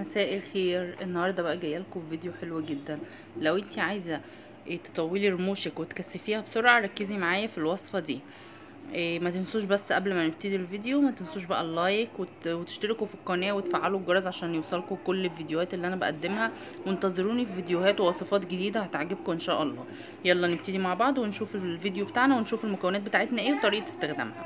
مساء الخير النهارده بقى جايه لكم فيديو حلو جدا لو انت عايزه إيه، تطولي رموشك وتكثفيها بسرعه ركزي معايا في الوصفه دي إيه، ما تنسوش بس قبل ما نبتدي الفيديو ما تنسوش بقى اللايك وت- وتشتركوا في القناه وتفعلوا الجرس عشان يوصلكم كل الفيديوهات اللي انا بقدمها وانتظروني في فيديوهات ووصفات جديده هتعجبكم ان شاء الله يلا نبتدي مع بعض ونشوف الفيديو بتاعنا ونشوف المكونات بتاعتنا ايه وطريقه استخدامها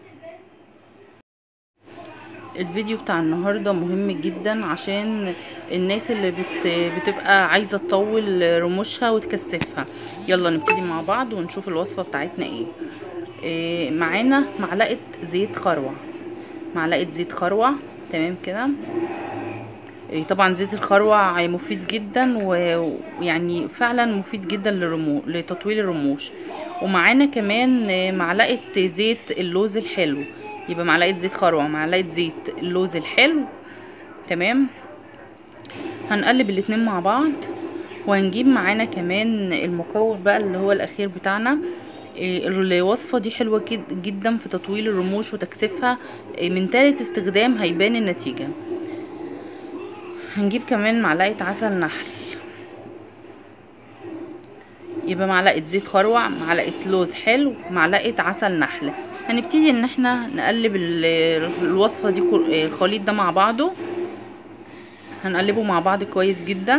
الفيديو بتاع النهارده مهم جدا عشان الناس اللي بت... بتبقى عايزه تطول رموشها وتكثفها يلا نبتدي مع بعض ونشوف الوصفه بتاعتنا ايه, إيه معانا معلقه زيت خروع معلقه زيت خروع تمام كده إيه طبعا زيت الخروع مفيد جدا و- ويعني فعلا مفيد جدا للرمو لتطويل الرموش ومعانا كمان آه، معلقه زيت اللوز الحلو يبقى معلقه زيت خروع معلقه زيت اللوز الحلو تمام هنقلب الاتنين مع بعض وهنجيب معانا كمان المكون بقى اللي هو الاخير بتاعنا إيه، الوصفة دي حلوة جد- جدا في تطويل الرموش وتكثيفها إيه، من تالت استخدام هيبان النتيجة هنجيب كمان معلقة عسل نحل يبقى معلقة زيت خروع معلقة لوز حلو معلقة عسل نحل هنبتدي ان احنا نقلب ال- الوصفة دي كل- الخليط ده مع بعضه هنقلبه مع بعض كويس جدا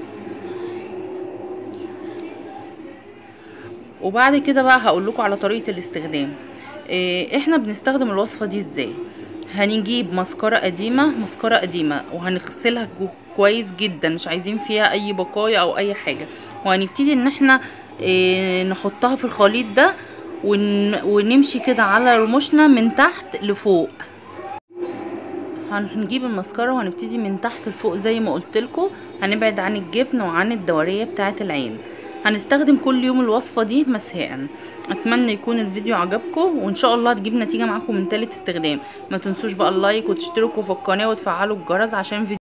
وبعد كده بقى هقول لكم على طريقة الاستخدام إيه، احنا بنستخدم الوصفة دي ازاي هنجيب مسكرة قديمة مسكرة قديمة وهنغسلها جو- كويس جدا مش عايزين فيها اي بقايا او اي حاجة وهنبتدي ان احنا إيه، نحطها في الخليط ده ون... ونمشي كده على رموشنا من تحت لفوق هنجيب المسكرة وهنبتدي من تحت لفوق زي ما قلت لكم هنبعد عن الجفن وعن الدورية بتاعة العين هنستخدم كل يوم الوصفة دي مساء اتمنى يكون الفيديو عجبكم وان شاء الله تجيب نتيجة معاكم من تالت استخدام ما تنسوش بقى اللايك وتشتركوا في القناة وتفعلوا الجرس عشان فيديو